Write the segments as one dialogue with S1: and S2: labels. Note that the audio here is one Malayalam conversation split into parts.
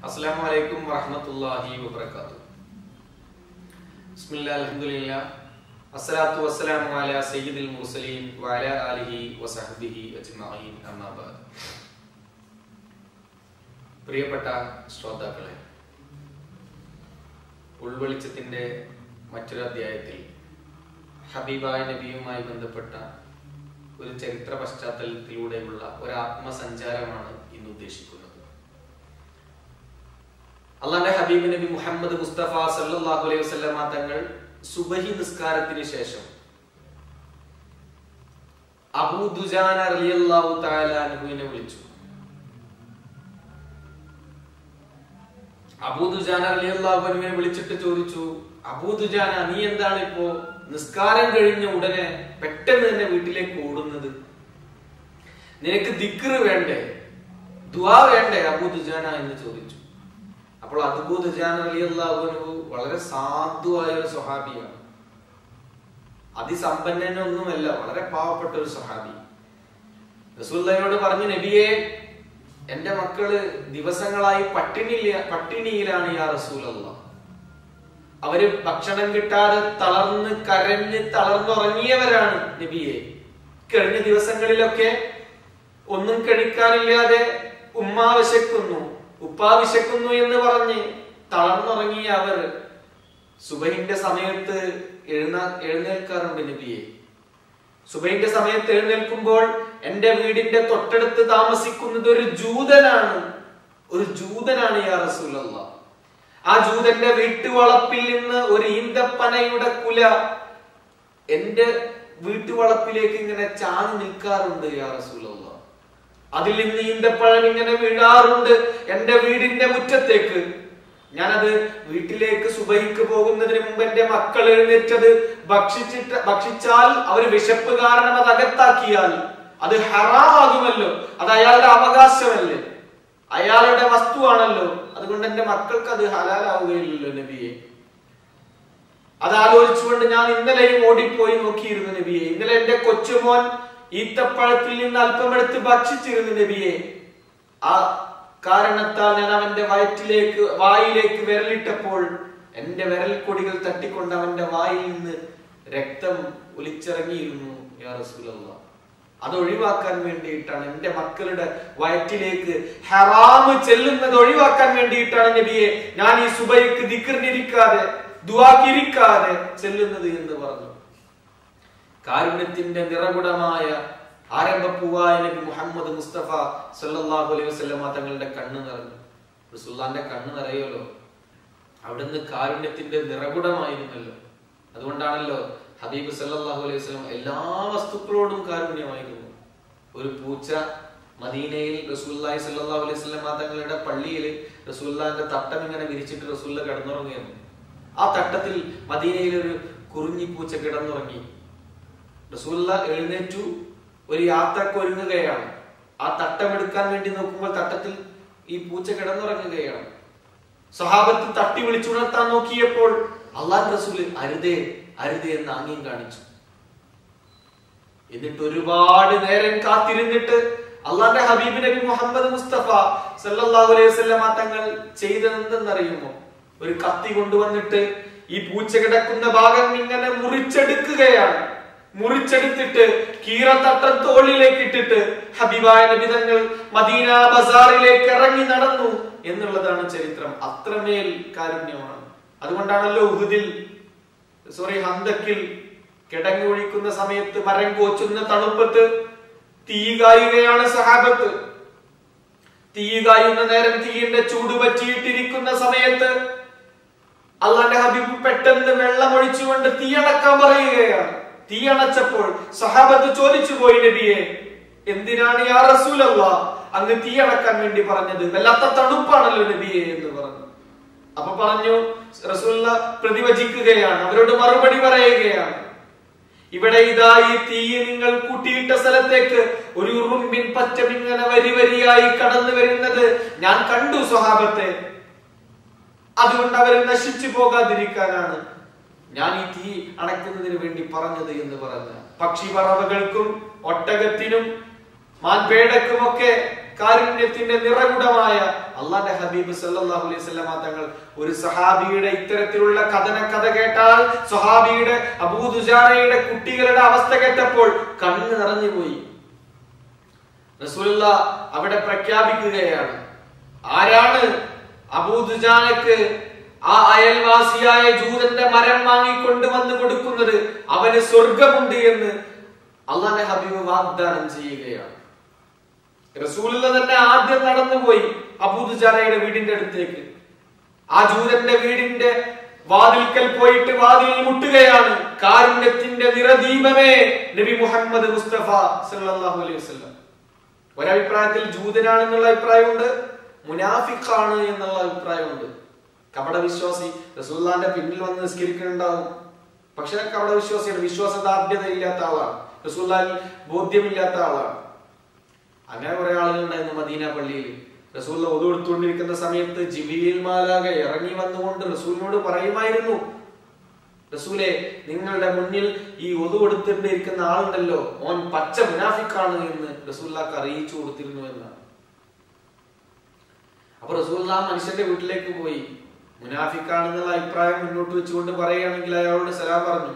S1: അസ്സാം വലൈക്കും വറഹമത്തല്ലാഹി വബർക്കാത്തു ബിസ്മില്ലാ അൽഹംദുലില്ലാ അസ്സലാത്തു വസ്സലാമു അലാ സയ്യിദിൽ മുർസലീൻ വഅലാ ആലിഹി വസഹ്ബിഹി അജ്മഈൻ അമ്മാ ബഅദ് പ്രിയപ്പെട്ട ശ്രോതാക്കളെ ഉൾവെളിച്ചത്തിന്റെ മറ്റൊരു അധ്യായത്തിൽ ഹബീബായ നബിയുമായി ബന്ധപ്പെട്ട ഒരു ചരിത്ര പശ്ചാത്തലത്തിലൂടെയുള്ള ഒരു ആത്മസഞ്ചാരമാണ് ഇന്ന് ഉദ്ദേശിക്കുന്നത് അള്ളാന്റെ ഹബീബ് നബി മുഹമ്മദ് മുസ്തഫ സല്ലല്ലാഹു അലൈഹി വസല്ലമ തങ്ങൾ സുബഹി നിസ്കാരത്തിന് ശേഷം അബൂ ദുജാന റളിയല്ലാഹു തആല അൻഹുവിനെ വിളിച്ചു അബൂ ദുജാന റളിയല്ലാഹു അൻഹുവിനെ വിളിച്ചിട്ട് ചോദിച്ചു അബൂ ദുജാന നീ എന്താണ് ഇപ്പോ നിസ്കാരം കഴിഞ്ഞ ഉടനെ പെട്ടെന്ന് തന്നെ വീട്ടിലേക്ക് ഓടുന്നത് നിനക്ക് ദിക്റ് വേണ്ടേ ദുആ വേണ്ടേ അബൂ ദുജാന എന്ന് ചോദിച്ചു അപ്പോൾ അബൂ ദുജാന റളിയല്ലാഹു അൻഹു വളരെ സാധുവായ ഒരു സ്വഹാബിയാണ് അതിസമ്പന്നനൊന്നുമല്ല വളരെ പാവപ്പെട്ട ഒരു സ്വഹാബി റസൂല്ലയോട് പറഞ്ഞു നബിയെ എന്റെ മക്കള് ദിവസങ്ങളായി പട്ടിണി പട്ടിണിയിലാണ് യാ റസൂലല്ല അവര് ഭക്ഷണം കിട്ടാതെ തളർന്ന് കരഞ്ഞ് തളർന്നുറങ്ങിയവരാണ് നബിയെ കഴിഞ്ഞ ദിവസങ്ങളിലൊക്കെ ഒന്നും കഴിക്കാനില്ലാതെ ഉമ്മ വിശക്കുന്നു ഉപ്പ വിശക്കുന്നു എന്ന് പറഞ്ഞ് തളർന്നുറങ്ങിയ അവർ സുബഹിന്റെ സമയത്ത് എഴുന്നാ എഴുന്നേൽക്കാറുണ്ട് നബിയെ സുബൈന്റെ സമയത്ത് എഴുന്നേൽക്കുമ്പോൾ എന്റെ വീടിന്റെ തൊട്ടടുത്ത് താമസിക്കുന്നത് ഒരു ജൂതനാണ് ഒരു ജൂതനാണ് യാ റസൂലല്ല ആ ജൂതന്റെ വീട്ടുവളപ്പിൽ നിന്ന് ഒരു ഈന്തപ്പനയുടെ കുല എന്റെ വീട്ടുവളപ്പിലേക്ക് ഇങ്ങനെ ചാഞ്ഞു നിൽക്കാറുണ്ട് യാ റസൂലല്ല അതിൽ നിന്ന് ഈന്തപ്പഴം ഇങ്ങനെ വീഴാറുണ്ട് എന്റെ വീടിന്റെ മുറ്റത്തേക്ക് ഞാനത് വീട്ടിലേക്ക് സുബഹിക്ക് പോകുന്നതിന് മുമ്പ് എന്റെ മക്കൾ എഴുന്നേറ്റത് ഭക്ഷിച്ചിട്ട് ഭക്ഷിച്ചാൽ അവർ വിശപ്പ് കാരണം അത് അകത്താക്കിയാൽ അത് ഹറാമാകുമല്ലോ അത് അയാളുടെ അവകാശമല്ലേ അയാളുടെ വസ്തുവാണല്ലോ അതുകൊണ്ട് എന്റെ മക്കൾക്ക് അത് ഹലാലാവുകയില്ലല്ലോ നബിയെ അത് ആലോചിച്ചുകൊണ്ട് ഞാൻ ഇന്നലെയും ഓടിപ്പോയി നോക്കിയിരുന്നു നബിയെ ഇന്നലെ എന്റെ കൊച്ചുമോൻ ഈത്തപ്പഴത്തിൽ നിന്ന് അല്പമെടുത്ത് ഭക്ഷിച്ചിരുന്നു നബിയെ ആ കാരണത്താൽ ഞാൻ അവന്റെ വയറ്റിലേക്ക് വായിലേക്ക് വിരലിട്ടപ്പോൾ എന്റെ വിരൽ കൊടികൾ തട്ടിക്കൊണ്ട് അവന്റെ വായിൽ നിന്ന് രക്തം ഒലിച്ചിറങ്ങിയിരുന്നു യാ റസൂലല്ല അത് ഒഴിവാക്കാൻ വേണ്ടിയിട്ടാണ് എന്റെ മക്കളുടെ വയറ്റിലേക്ക് ഹറാമ് ചെല്ലുന്നത് ഒഴിവാക്കാൻ വേണ്ടിയിട്ടാണ് നബിയെ ഞാൻ ഈ സുബൈക്ക് ദിക്കറിനിരിക്കാതെ ദുവാക്കിരിക്കാതെ ചെല്ലുന്നത് എന്ന് പറഞ്ഞു കാരുണ്യത്തിന്റെ നിറകുടമായ ആരംഭപ്പൂവായ നബി മുഹമ്മദ് മുസ്തഫ സല്ലല്ലാഹു അലൈഹി വസല്ലമ തങ്ങളുടെ കണ്ണ് നിറഞ്ഞു റസൂല്ലാന്റെ കണ്ണ് നിറയുമല്ലോ അവിടുന്ന് കാരുണ്യത്തിന്റെ നിറകുടമായിരുന്നല്ലോ അതുകൊണ്ടാണല്ലോ ഹബീബ് സല്ലല്ലാഹു അലൈഹി വസല്ലം എല്ലാ വസ്തുക്കളോടും കാരുണ്യമായിരുന്നു ഒരു പൂച്ച മദീനയിൽ റസൂല്ലായി സല്ലല്ലാഹു അലൈഹി വസല്ലം തങ്ങളുടെ പള്ളിയിൽ റസൂല്ലാന്റെ തട്ടം ഇങ്ങനെ വിരിച്ചിട്ട് റസൂല്ല കിടന്നുറങ്ങുകയായിരുന്നു ആ തട്ടത്തിൽ മദീനയിൽ ഒരു കുറിഞ്ഞി പൂച്ച കിടന്നുറങ്ങി റസൂല്ല എഴുന്നേറ്റു ഒരു യാത്രക്ക് ഒരുങ്ങുകയാണ് ആ തട്ടമെടുക്കാൻ വേണ്ടി നോക്കുമ്പോൾ തട്ടത്തിൽ ഈ പൂച്ച കിടന്നുറങ്ങുകയാണ് സഹാബത്ത് തട്ടി വിളിച്ചുണർത്താൻ നോക്കിയപ്പോൾ അള്ളാഹ് റസൂല് അരുതേ അരുതേ എന്ന് ആംഗ്യം കാണിച്ചു എന്നിട്ട് ഒരുപാട് നേരം കാത്തിരുന്നിട്ട് അള്ളാന്റെ ഹബീബ് നബി മുഹമ്മദ് മുസ്തഫ സല്ലല്ലാഹു അലൈഹി വസല്ലമ തങ്ങൾ ചെയ്തതെന്തെന്നറിയുമോ ഒരു കത്തി കൊണ്ടുവന്നിട്ട് ഈ പൂച്ച കിടക്കുന്ന ഭാഗം ഇങ്ങനെ മുറിച്ചെടുക്കുകയാണ് മുറിച്ചെടുത്തിട്ട് കീറത്തട്ടം തോളിലേക്ക് ഇട്ടിട്ട് ഹബീബായ നബി തങ്ങൾ മദീന ബസാറിലേക്ക് ഇറങ്ങി നടന്നു എന്നുള്ളതാണ് ചരിത്രം അത്രമേൽ കാരുണ്യമാണ് അതുകൊണ്ടാണല്ലോ ഉഹുദിൽ സോറി ഹന്തക്കിൽ കിടങ്ങി ഒഴിക്കുന്ന സമയത്ത് മരം കോച്ചുന്ന തണുപ്പത്ത് തീ കായുകയാണ് സഹാബത്ത് തീ കായുന്ന നേരം തീയുടെ ചൂട് പറ്റിയിട്ടിരിക്കുന്ന സമയത്ത് അള്ളാന്റെ ഹബീബ് പെട്ടെന്ന് വെള്ളം ഒഴിച്ചുകൊണ്ട് തീയണക്കാൻ പറയുകയാണ് തീയണച്ചപ്പോൾ സഹാബത്ത് ചോദിച്ചു പോയി നബിയെ എന്തിനാണ് യാ റസൂലല്ല അങ്ങ് തീയണക്കാൻ വേണ്ടി പറഞ്ഞത് വല്ലാത്ത തണുപ്പാണല്ലോ നബിയെ എന്ന് പറഞ്ഞു അപ്പൊ പറഞ്ഞു റസൂല്ല പ്രതിവചിക്കുകയാണ് അവരോട് മറുപടി പറയുകയാണ് ഇവിടെ ഇതാ ഈ തീ നിങ്ങൾ കൂട്ടിയിട്ട സ്ഥലത്തേക്ക് ഒരു ഉറുമ്പിൻ പറ്റം ഇങ്ങനെ വരി വരിയായി കടന്നു വരുന്നത് ഞാൻ കണ്ടു സ്വഹാബത്തെ അതുകൊണ്ട് അവർ നശിച്ചു പോകാതിരിക്കാനാണ് ഞാൻ ഈ തീ അണയ്ക്കുന്നതിന് വേണ്ടി പറഞ്ഞത് എന്ന് പറഞ്ഞ പക്ഷി പറവകൾക്കും ഒട്ടകത്തിനും മാൻപേടക്കുമൊക്കെ കാരുണ്യത്തിന്റെ നിറകുടമായ അള്ളാന്റെ ഹബീബ് സല്ലല്ലാഹു അലൈഹി വസല്ലമ തങ്ങൾ ഒരു സഹാബിയുടെ ഇത്തരത്തിലുള്ള കഥന കഥ കേട്ടാൽ സഹാബിയുടെ അബൂദുജാനയുടെ കുട്ടികളുടെ അവസ്ഥ കേട്ടപ്പോൾ കണ്ണ് നിറഞ്ഞുപോയി റസൂലുള്ള അവിടെ പ്രഖ്യാപിക്കുകയാണ് ആരാണ് അബൂദുജാനക്ക് ആ അയൽവാസിയായ ജൂതന്റെ മരം വാങ്ങിക്കൊണ്ടുവന്ന് കൊടുക്കുന്നത് അവന് സ്വർഗമുണ്ട് എന്ന് അള്ളാന്റെ ഹബീബ് വാഗ്ദാനം ചെയ്യുകയാണ് റസൂലുള്ള തന്നെ ആദ്യം നടന്നുപോയി അബൂദുജാനയുടെ വീടിന്റെ അടുത്തേക്ക് ആ ജൂതന്റെ വീടിന്റെ വാതിൽക്കൽ പോയിട്ട് വാതിൽ മുട്ടുകയാണ് കാരുണ്യത്തിന്റെ നിറദീപമേ നബി മുഹമ്മദ് മുസ്തഫ സല്ലല്ലാഹു അലൈഹി വസല്ലം ഒരഭിപ്രായത്തിൽ ജൂതനാണെന്നുള്ള അഭിപ്രായമുണ്ട് മുനാഫിഖാണ് എന്നുള്ള അഭിപ്രായമുണ്ട് കപട വിശ്വാസി റസൂല്ലാന്റെ പിന്നിൽ വന്ന് നിസ്കരിക്കുന്നുണ്ടാവും പക്ഷെ കപട വിശ്വാസിയാണ് വിശ്വാസദാർഢ്യത ഇല്ലാത്ത ആളാണ് റസൂല്ലാൽ ബോധ്യമില്ലാത്ത ആളാണ് അങ്ങനെ കുറെ ആളുകൾ ഉണ്ടായിരുന്നു മദീന പള്ളിയിൽ റസൂൽ ഒതു കൊടുത്തുകൊണ്ടിരിക്കുന്ന സമയത്ത് ജിബിയിൽ മാലാക ഇറങ്ങി വന്നുകൊണ്ട് റസൂലിനോട് പറയുമായിരുന്നു റസൂലെ നിങ്ങളുടെ മുന്നിൽ ഈ ഒതു കൊടുത്തിട്ടിരിക്കുന്ന ആളുണ്ടല്ലോ ഓൻ പച്ച മുനാഫിക്കാണ് എന്ന് റസൂല്ലാക്ക് അറിയിച്ചു കൊടുത്തിരുന്നു എന്നാണ് അപ്പൊ റസൂല്ല മനുഷ്യന്റെ വീട്ടിലേക്ക് പോയി മുനാഫിക്കാണെന്നുള്ള അഭിപ്രായം മുന്നോട്ട് വെച്ചുകൊണ്ട് പറയുകയാണെങ്കിൽ അയാളോട് സലാം പറഞ്ഞു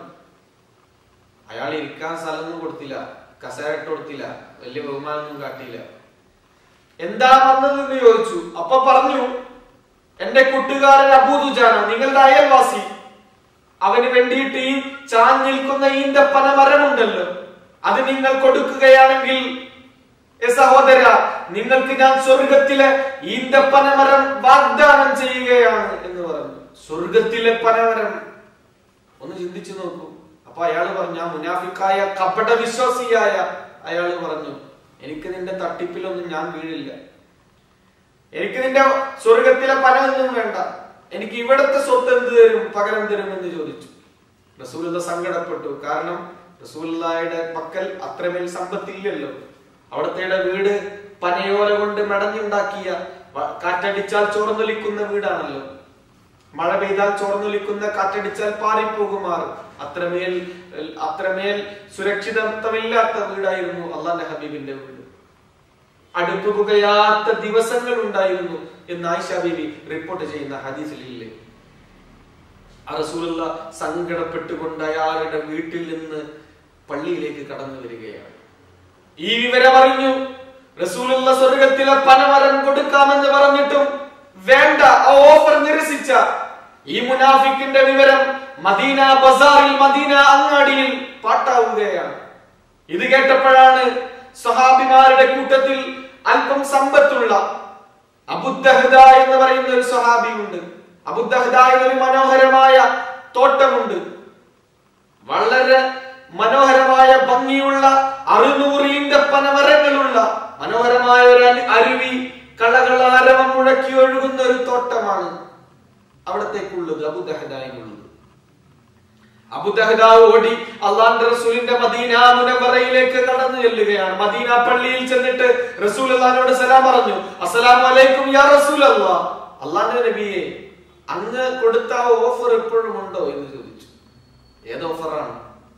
S1: അയാൾ ഇരിക്കാൻ സ്ഥലമൊന്നും കൊടുത്തില്ല കസേര ഇട്ട് കൊടുത്തില്ല വലിയ ബഹുമാനമൊന്നും കാട്ടിയില്ല എന്താ വന്നതെന്ന് ചോദിച്ചു അപ്പൊ പറഞ്ഞു എന്റെ കൂട്ടുകാരൻ അബൂദുജാന നിങ്ങളുടെ അയൽവാസി അവന് വേണ്ടിയിട്ട് ഈ ചാഞ്ഞിൽക്കുന്ന ഈന്തപ്പന മരമുണ്ടല്ലോ അത് നിങ്ങൾ കൊടുക്കുകയാണെങ്കിൽ ഏ സഹോദര നിങ്ങൾക്ക് ഞാൻ സ്വർഗത്തിലെ ഈന്തപ്പന മരം വാഗ്ദാനം ചെയ്യുകയാണ് എന്ന് പറഞ്ഞു സ്വർഗത്തിലെ പനമരം ഒന്ന് ചിന്തിച്ചു നോക്കൂ അപ്പൊ അയാൾ പറഞ്ഞു ആ മുനാഫിക്കായ കപട വിശ്വാസിയായ അയാൾ പറഞ്ഞു എനിക്ക് നിന്റെ തട്ടിപ്പിലൊന്നും ഞാൻ വീഴില്ല എനിക്ക് നിന്റെ സ്വർഗത്തിലെ പനമൊന്നും വേണ്ട എനിക്ക് ഇവിടത്തെ സ്വത്ത് എന്ത് തരും പകരം തരും എന്ന് ചോദിച്ചു റസൂലുള്ള സങ്കടപ്പെട്ടു കാരണം റസൂലുള്ളായുടെ പക്കൽ അത്രമേൽ സമ്പത്തില്ലല്ലോ അവിടത്തെ വീട് പനയോല കൊണ്ട് മെടഞ്ഞുണ്ടാക്കിയ വ- കാറ്റടിച്ചാൽ ചോർന്നൊലിക്കുന്ന വീടാണല്ലോ മഴ പെയ്താൽ ചോർന്നൊലിക്കുന്ന കാറ്റടിച്ചാൽ പാറിപ്പോകുമാർ അത്രമേൽ അത്രമേൽ സുരക്ഷിതത്വമില്ലാത്ത വീടായിരുന്നു അള്ളാന്റെ ഹബീബിന്റെ വീട് അടുപ്പ് പുകയാത്ത ദിവസങ്ങൾ ഉണ്ടായിരുന്നു എന്ന് ആയിഷ ബീബി റിപ്പോർട്ട് ചെയ്യുന്ന ഹദീസിലില്ലേ ആ റസൂലുള്ള സങ്കടപ്പെട്ടുകൊണ്ട് അയാളുടെ വീട്ടിൽ നിന്ന് പള്ളിയിലേക്ക് കടന്നു വരികയാണ് ഈ വിവരം അറിഞ്ഞു റസൂലുള്ള സ്വർഗത്തിലെ പനമരം കൊടുക്കാമെന്ന് പറഞ്ഞിട്ടും വേണ്ട ആ ഓഫർ നിരസിച്ച ഈ മുനാഫിക്കിന്റെ വിവരം മദീന ബസാറിൽ മദീന അങ്ങാടിയിൽ പാട്ടാവുകയാണ് ഇത് കേട്ടപ്പോഴാണ് സഹാബിമാരുടെ കൂട്ടത്തിൽ അല്പം സമ്പത്തുള്ള അബുദ്ദഹദ എന്ന് പറയുന്ന ഒരു സഹാബിയുണ്ട് അബുദ്ദഹദ എന്നൊരു മനോഹരമായ തോട്ടമുണ്ട് വളരെ മനോഹരമായ ഭംഗിയുള്ള അറുനൂറ് ഈന്തപ്പന മരങ്ങളുള്ള മനോഹരമായ ഒരു അരു- അരുവി കളകളാരവം മുഴക്കി ഒഴുകുന്ന ഒരു തോട്ടമാണ് അവിടത്തേക്കുള്ളത് അബുദഹദായിനുള്ളത് അബുദഹദ ഓടി അള്ളാന്റെ റസൂലിന്റെ മദീന മുനവറയിലേക്ക് കടന്നു ചെല്ലുകയാണ് മദീന പള്ളിയിൽ ചെന്നിട്ട് റസൂൽ അള്ളഹാനോട് സലാം പറഞ്ഞു അസ്സലാമു അലൈക്കും യാ റസൂൽ അള്ളാ അള്ളാന്റെ നബിയെ അങ്ങ് കൊടുത്ത ആ ഓഫർ എപ്പോഴും ഉണ്ടോ എന്ന് ചോദിച്ചു ഏത് ഓഫറാണ്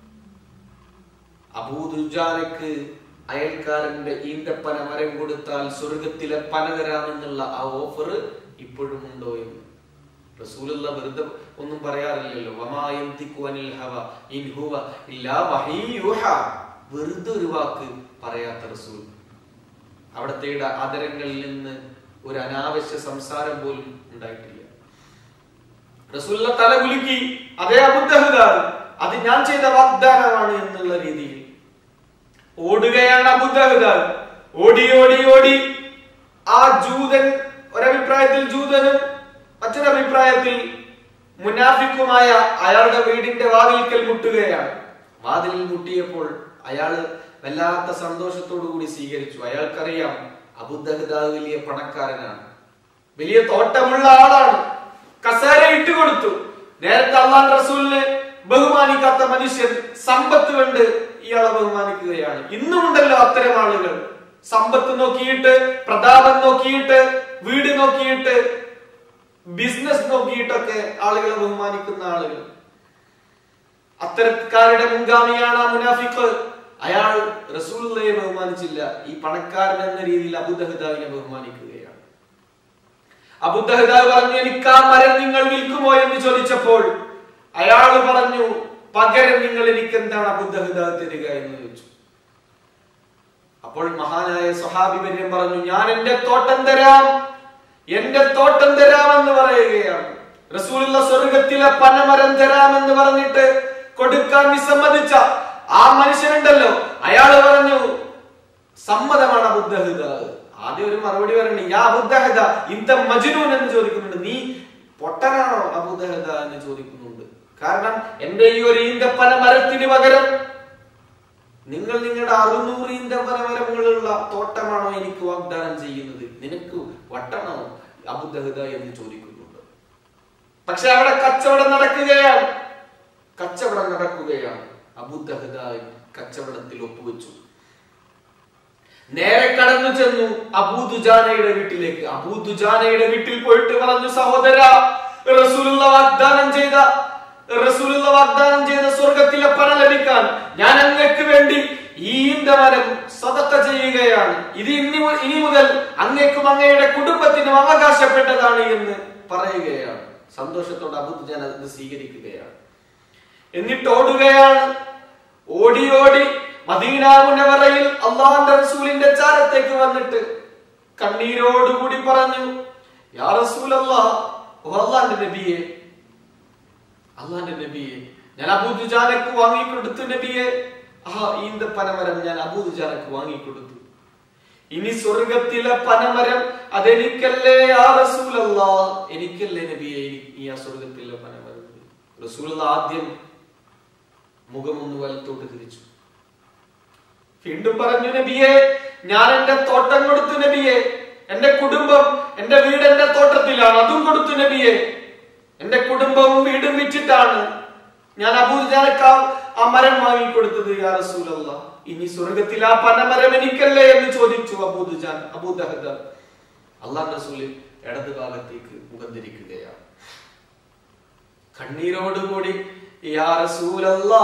S1: അബൂദുജാനക്ക് അയൽക്കാരന്റെ ഈന്തപ്പന മരം കൊടുത്താൽ സ്വർഗത്തിലെ പന തരാമെന്നുള്ള ആ ഓഫർ ഇപ്പോഴും ഉണ്ടോ എന്ന് റസൂലുള്ള വെറുതെ ഒന്നും പറയാറില്ലല്ലോ വമാ യന്തിഖു അനിൽ ഹവ ഇൻ ഹുവ ഇല്ലാ വഹീ യുഹാ. വെറുതെ ഒരു വാക്ക് പറയാത്ത റസൂൽ അവിടത്തെ ആദരങ്ങളിൽ നിന്ന് ഒരു അനാവശ്യ സംസാരം പോലും ഉണ്ടായിട്ടില്ല റസൂല്ല തല കുലുക്കി അതേ അബുദ്ധഹുദാണ് അത് ഞാൻ ചെയ്ത വാഗ്ദാനമാണ് എന്നുള്ള രീതിയിൽ ഓടുകയാണ് അബുദ്ധഹുദാൻ ഓടി ഓടി ഓടി ആ ജൂതൻ ഒരഭിപ്രായത്തിൽ ജൂതനും മറ്റൊരഭിപ്രായത്തിൽ മുനാഫിക്കുമായ അയാളുടെ വീടിന്റെ വാതിൽക്കൽ മുട്ടുകയാണ് വാതിലിൽ മുട്ടിയപ്പോൾ അയാള് വല്ലാത്ത സന്തോഷത്തോടു കൂടി സ്വീകരിച്ചു അയാൾക്കറിയാം അബുദ്ധഹുദാ വലിയ പണക്കാരനാണ് വലിയ തോട്ടമുള്ള ആളാണ് കസേര ഇട്ട് കൊടുത്തു നേരത്തെ അള്ളാൻ റസൂലിനെ ബഹുമാനിക്കാത്ത മനുഷ്യൻ സമ്പത്ത് കൊണ്ട് ഇയാളെ ബഹുമാനിക്കുകയാണ് ഇന്നും ഉണ്ടല്ലോ അത്തരം ആളുകൾ സമ്പത്ത് നോക്കിയിട്ട് പ്രതാപം നോക്കിയിട്ട് വീട് നോക്കിയിട്ട് ബിസിനസ് നോക്കിയിട്ടൊക്കെ ആളുകളെ ബഹുമാനിക്കുന്ന ആളുകൾ അത്തരക്കാരുടെ മുൻഗാമിയാണ് ആ മുനാഫിക്ക് അയാൾ റസൂലുള്ളയെ ബഹുമാനിച്ചില്ല ഈ പണക്കാരൻ എന്ന രീതിയിൽ അബുദഹദാവിനെ ബഹുമാനിക്കുകയാണ് അബുദഹദാവ് പറഞ്ഞു എനിക്ക് ആ മരം നിങ്ങൾ വിൽക്കുമോ എന്ന് ചോദിച്ചപ്പോൾ അയാൾ പറഞ്ഞു പകരം നിങ്ങൾ എനിക്ക് എന്താണ് അബുദഹദാവ് തരിക എന്ന് ചോദിച്ചു അപ്പോൾ മഹാനായ സ്വഹാബി വര്യം പറഞ്ഞു ഞാൻ എന്റെ തോട്ടം തരാം എന്റെ തോട്ടം തരാമെന്ന് പറയുകയാണ് റസൂലുള്ള സ്വർഗത്തിലെ പനമരം തരാമെന്ന് പറഞ്ഞിട്ട് കൊടുക്കാൻ വിസമ്മതിച്ച ആ മനുഷ്യനുണ്ടല്ലോ അയാൾ പറഞ്ഞു സമ്മതമാണ് അബുദ്ധഹിത ആദ്യം ഒരു മറുപടി പറയണേ യാ അബുദ്ധഹിത ഇന്ത മജ്നൂൻ എന്ന് ചോദിക്കുന്നുണ്ട് നീ പൊട്ടനാണോ അബുദ്ധഹിത എന്ന് ചോദിക്കുന്നുണ്ട് കാരണം എന്റെ ഈ ഒരു ഈന്തപ്പന മരത്തിന് പകരം നിങ്ങൾ നിങ്ങളുടെ അറുന്നൂറ് ഈന്തപ്പനമരങ്ങളുള്ള തോട്ടമാണോ എനിക്ക് വാഗ്ദാനം ചെയ്യുന്നത് നിനക്ക് വട്ടണോ അബുദ്ധഹിത എന്ന് ചോദിക്കുന്നുണ്ട് പക്ഷെ അവിടെ കച്ചവടം നടക്കുകയാണ് കച്ചവടം നടക്കുകയാണ് അബുദ്ധഹിത കച്ചവടത്തിൽ ഒപ്പുവെച്ചു നേരെ കടന്നു ചെന്നു അബൂദുജാനയുടെ വീട്ടിലേക്ക് അബൂദുജാനയുടെ വീട്ടിൽ പോയിട്ട് പറഞ്ഞു സഹോദര റസൂലുള്ള വാഗ്ദാനം ചെയ്ത റസൂലുള്ള വാഗ്ദാനം ചെയ്ത സ്വർഗത്തിലെ പണ ലഭിക്കാൻ ഞാൻ അങ്ങക്ക് വേണ്ടി ഈ മരം സതക്ക ചെയ്യുകയാണ് ഇത് ഇനി മു- ഇനി മുതൽ അങ്ങേക്കും അങ്ങയുടെ കുടുംബത്തിനും അവകാശപ്പെട്ടതാണ് എന്ന് പറയുകയാണ് സന്തോഷത്തോടെ അബൂദുജാൻ അത് സ്വീകരിക്കുകയാണ് എന്നിട്ട് ഓടുകയാണ് ഓടി ഓടി മദീന മുനവറയിൽ അള്ളാന്റെ റസൂലിന്റെ ചാരത്തേക്ക് വന്നിട്ട് കണ്ണീരോടുകൂടി പറഞ്ഞു യാ റസൂൽ അള്ളാന്റെ നബിയെ അള്ളാന്റെ നബിയെ ഞാൻ അബൂദുജാനക്ക് വാങ്ങിക്കൊടുത്തു നബിയെ ആ ഈന്ത പനമരം ഞാൻ അബൂദുജാനക്ക് വാങ്ങിക്കൊടുത്തു ഇനി സ്വർഗത്തിലെ പനമരം അതെനിക്കല്ലേ ആ റസൂലല്ല എനിക്കല്ലേ നബിയെ ഇനി ഈ ആ സ്വർഗത്തിലെ പനമരം റസൂൽ ആദ്യം മുഖമൊന്ന് വലത്തോട്ട് തിരിച്ചു വീണ്ടും പറഞ്ഞു നബിയെ ഞാൻ എന്റെ തോട്ടം കൊടുത്തു നബിയെ എന്റെ കുടുംബം എന്റെ വീട് എന്റെ തോട്ടത്തിലാണ് അതും കൊടുത്തു നബിയെ എന്റെ കുടുംബവും വീടും വിറ്റിട്ടാണ് ഞാൻ അബൂജാനക്ക ആ മരം വാങ്ങിക്കൊടുത്തത് യാ റസൂലല്ല ഇനി സ്വർഗത്തിൽ ആ പനമരം എനിക്കല്ലേ എന്ന് ചോദിച്ചു അബൂദുജാൻ അബൂദഹദ അള്ളാഹ് റസൂല് ഇടതു ഭാഗത്തേക്ക് മുഖം ധരിക്കുകയാണ് കണ്ണീരോടുകൂടി യാ റസൂലല്ലാ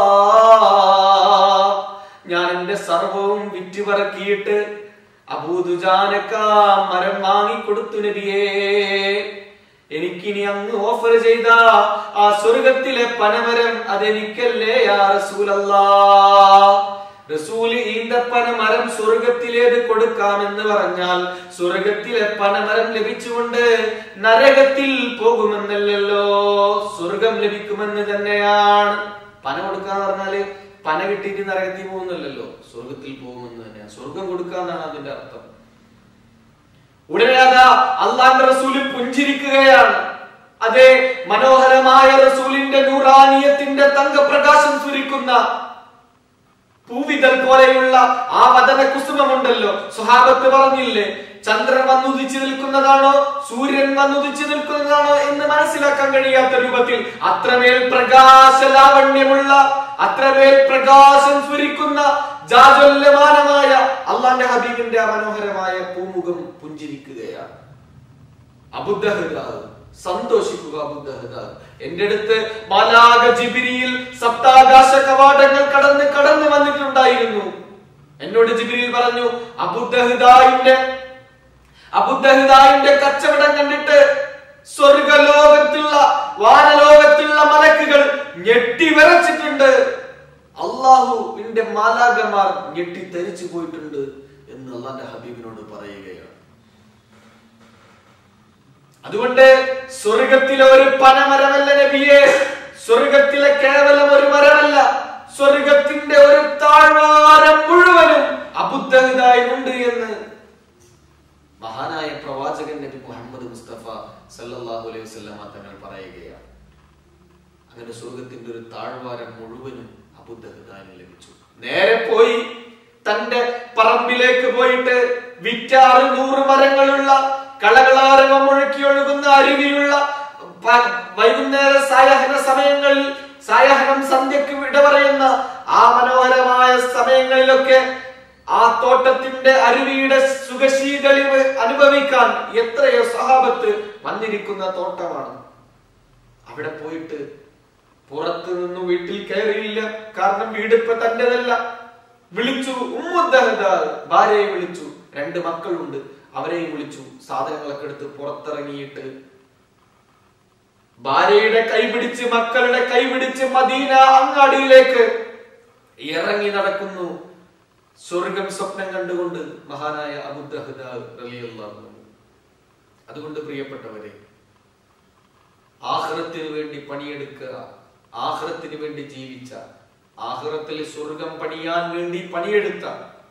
S1: ഞാൻ എന്റെ സർവവും വിറ്റുപറക്കിയിട്ട് അബൂദുജാനക്ക മരം വാങ്ങിക്കൊടുത്തു നബിയേ എനിക്കിനി അങ്ങ് ഓഫർ ചെയ്ത ആ സ്വർഗത്തിലെ പനമരം അതെനിക്കല്ലേ യാ റസൂലല്ലാ റസൂല് ഈന്തപ്പന മരം സ്വർഗത്തിലേത് കൊടുക്കാമെന്ന് പറഞ്ഞാൽ സ്വർഗത്തിലെ പനമരം ലഭിച്ചുകൊണ്ട് നരകത്തിൽ പോകുമെന്നല്ലല്ലോ സ്വർഗം ലഭിക്കുമെന്ന് തന്നെയാണ് പന കൊടുക്കാന്ന് പറഞ്ഞാല് പന കിട്ടിയിട്ട് നരകത്തിൽ പോകുന്നില്ലല്ലോ സ്വർഗത്തിൽ പോകുമെന്ന് തന്നെയാണ് സ്വർഗം കൊടുക്കാന്നാണ് അതിന്റെ അർത്ഥം ഉടനെ അതാ അള്ളാന്റെ റസൂല് പുഞ്ചിരിക്കുകയാണ് അതെ മനോഹരമായ റസൂലിന്റെ നൂറാനിയത്തിന്റെ തങ്കപ്രകാശം സുരിക്കുന്ന പൂവിതൽ പോലെയുള്ള ആ വദന കുസുമമുണ്ടല്ലോ സ്വഹാബത്ത് പറഞ്ഞില്ലേ ചന്ദ്രൻ വന്നുദിച്ചു നിൽക്കുന്നതാണോ സൂര്യൻ വന്നുദിച്ചു നിൽക്കുന്നതാണോ എന്ന് മനസ്സിലാക്കാൻ കഴിയാത്ത രൂപത്തിൽ അത്രമേൽ പ്രകാശ ലാവണ്യമുള്ള അത്രമേൽ പ്രകാശം സ്ഫുരിക്കുന്ന ജാജ്വല്യമാനമായ അള്ളാന്റെ ഹബീബിന്റെ ആ മനോഹരമായ പൂമുഖം പുഞ്ചിരിക്കുകയാണ് അബുദ്ധഹദാവ് സന്തോഷിക്കുക അബുദ്ധഹദാവ് എന്റെ അടുത്ത് മാലാക ജിബിരിയിൽ സപ്താകാശ കവാടങ്ങൾ കടന്ന് കടന്നു വന്നിട്ടുണ്ടായിരുന്നു എന്നോട് ജിബിരിയിൽ പറഞ്ഞു അബുദ്ധഹദായിന്റെ അബുദ്ധഹദായിന്റെ കച്ചവടം കണ്ടിട്ട് സ്വർഗലോകത്തുള്ള വാനലോകത്തുള്ള മലക്കുകൾ ഞെട്ടി വിറച്ചിട്ടുണ്ട് അള്ളാഹുവിന്റെ മാലാകമാർ ഞെട്ടി തെരിച്ചു പോയിട്ടുണ്ട് എന്ന് അള്ളാന്റെ ഹബീബിനോട് പറയുകയാണ് അതുകൊണ്ട് സ്വർഗത്തിലെ ഒരു പനമരമല്ല നബിയെ സ്വർഗത്തിലെ കേവലം ഒരു മരമല്ല സ്വർഗത്തിന്റെ ഒരു താഴ്വാരം മുഴുവനും അബുദ്ധഹിതായുണ്ട് എന്ന് മഹാനായ പ്രവാചകൻ നബി മുഹമ്മദ് മുസ്തഫ സല്ലല്ലാഹു അലൈഹി വസല്ലമ തങ്ങൾ പറയുകയാണ് അങ്ങനെ സ്വർഗത്തിന്റെ ഒരു താഴ്വാരം മുഴുവനും അബുദ്ധഹിതാന് ലഭിച്ചു നേരെ പോയി തന്റെ പറമ്പിലേക്ക് പോയിട്ട് വിറ്റാറ് നൂറ് മരങ്ങളുള്ള കളകളാരവം ഒഴുക്കി ഒഴുകുന്ന അരുവിയുള്ള പ- വൈകുന്നേര സായാഹ്ന സമയങ്ങളിൽ സായാഹ്നം സന്ധ്യക്ക് വിട പറയുന്ന ആ മനോഹരമായ സമയങ്ങളിലൊക്കെ ആ തോട്ടത്തിന്റെ അരുവിയുടെ സുഖശീതളിവ് അനുഭവിക്കാൻ എത്രയോ സഹാബത്ത് വന്നിരിക്കുന്ന തോട്ടമാണ് അവിടെ പോയിട്ട് പുറത്തു നിന്ന് വീട്ടിൽ കയറിയില്ല കാരണം വീട് ഇപ്പൊ തന്റേതല്ല വിളിച്ചു ഉമ്മുദ്ദഹദ ഭാര്യയെ വിളിച്ചു രണ്ട് മക്കളുണ്ട് അവരെയും വിളിച്ചു സാധനങ്ങളൊക്കെ എടുത്ത് പുറത്തിറങ്ങിയിട്ട് ഭാര്യയുടെ കൈപിടിച്ച് മക്കളുടെ കൈപിടിച്ച് മദീന അങ്ങാടിയിലേക്ക് ഇറങ്ങി നടക്കുന്നു സ്വർഗം സ്വപ്നം കണ്ടുകൊണ്ട് മഹാനായ അബുദഹദ റളിയല്ലാഹു അൻഹു. അതുകൊണ്ട് പ്രിയപ്പെട്ടവരെ ആഹ്റത്തിന് വേണ്ടി പണിയെടുക്കുക ആഹ്റത്തിന് വേണ്ടി ജീവിച്ച ആഹ്റത്തിൽ സ്വർഗം പണിയാൻ വേണ്ടി പണിയെടുത്ത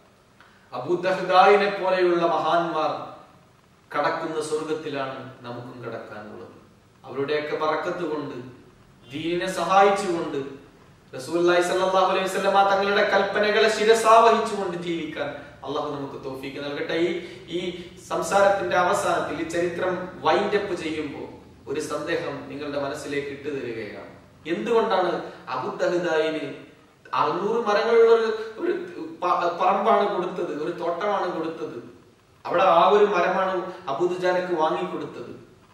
S1: അബുദഹദായിനെ പോലെയുള്ള മഹാന്മാർ കടക്കുന്ന സ്വർഗത്തിലാണ് നമുക്കും കടക്കാനുള്ളത് അവരുടെയൊക്കെ പറക്കത്ത് കൊണ്ട് ദീനിനെ സഹായിച്ചുകൊണ്ട് റസൂലുള്ളാഹി സ്വല്ലല്ലാഹു അലൈഹി വസല്ലമ തങ്ങളുടെ കൽപ്പനകളെ ശിരസാവഹിച്ചുകൊണ്ട് ജീവിക്കാൻ അള്ളാഹു നമുക്ക് തോഫീക്ക് നൽകട്ടെ ഈ ഈ സംസാരത്തിന്റെ അവസാനത്തിൽ ഈ ചരിത്രം വൈൻഡ് അപ്പ് ചെയ്യുമ്പോൾ ഒരു സന്ദേഹം നിങ്ങളുടെ മനസ്സിലേക്ക് ഇട്ടു തരികയാണ് എന്തുകൊണ്ടാണ് അബുദഹദായിന് അറുന്നൂറ് മരങ്ങളുള്ള ഒരു ഒരു പ- പറമ്പാണ് കൊടുത്തത് ഒരു തോട്ടമാണ് കൊടുത്തത് അവിടെ ആ ഒരു മരമാണ് അബുദുജാനക്ക് വാങ്ങിക്കൊടുത്തത്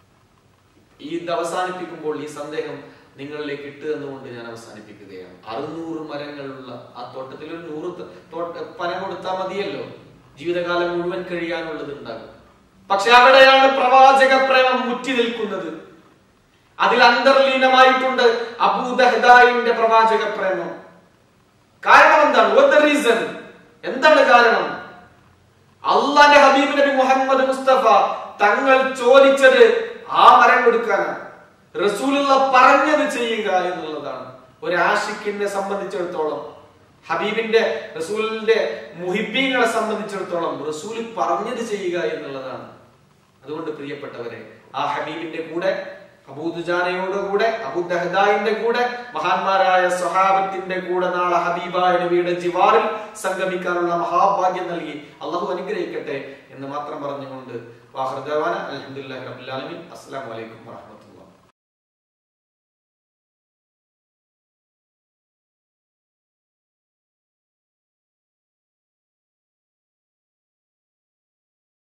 S1: ഈ ഇത് അവസാനിപ്പിക്കുമ്പോൾ ഈ സന്ദേഹം നിങ്ങളിലേക്ക് ഇട്ട് എന്നുകൊണ്ട് ഞാൻ അവസാനിപ്പിക്കുകയാണ് അറുന്നൂറ് മരങ്ങളുള്ള ആ തോട്ടത്തിൽ ഒരു നൂറ് ത- തോട്ട പന കൊടുത്താൽ മതിയല്ലോ ജീവിതകാലം മുഴുവൻ കഴിയാനുള്ളത് ഉണ്ടാകും പക്ഷെ അവിടെയാണ് പ്രവാചക പ്രേമം മുറ്റി നിൽക്കുന്നത് അതിൽ അന്തർലീനമായിട്ടുണ്ട് അബൂദഹദായിന്റെ പ്രവാചക പ്രേമം കാരണം എന്താണ് What the reason? എന്താണ് കാരണം അള്ളാന്റെ ഹബീബ് നബി മുഹമ്മദ് മുസ്തഫ തങ്ങൾ ചോദിച്ചത് ആ മരം കൊടുക്കാനാണ് റസൂലുള്ള പറഞ്ഞത് ചെയ്യുക എന്നുള്ളതാണ് ഒരു ആഷിഖിനെ സംബന്ധിച്ചിടത്തോളം ഹബീബിന്റെ റസൂലിന്റെ മുഹിബീങ്ങളെ സംബന്ധിച്ചിടത്തോളം റസൂൽ പറഞ്ഞത് ചെയ്യുക എന്നുള്ളതാണ് അതുകൊണ്ട് പ്രിയപ്പെട്ടവരെ ആ ഹബീബിന്റെ കൂടെ അബൂദുജാനയോട് കൂടെ അബൂദഹദായിന്റെ കൂടെ മഹാന്മാരായ സ്വഹാബത്തിന്റെ കൂടെ നാളെ ഹബീബായ നബിയുടെ ജിവാറിൽ സംഗമിക്കാനുള്ള മഹാഭാഗ്യം നൽകി അള്ളാഹു അനുഗ്രഹിക്കട്ടെ എന്ന് മാത്രം പറഞ്ഞുകൊണ്ട് വാഹൃദാന അലഹമുല്ലാ റബുലാലമി അസ്സാം വലൈക്കും വാഹമത്തുള്ള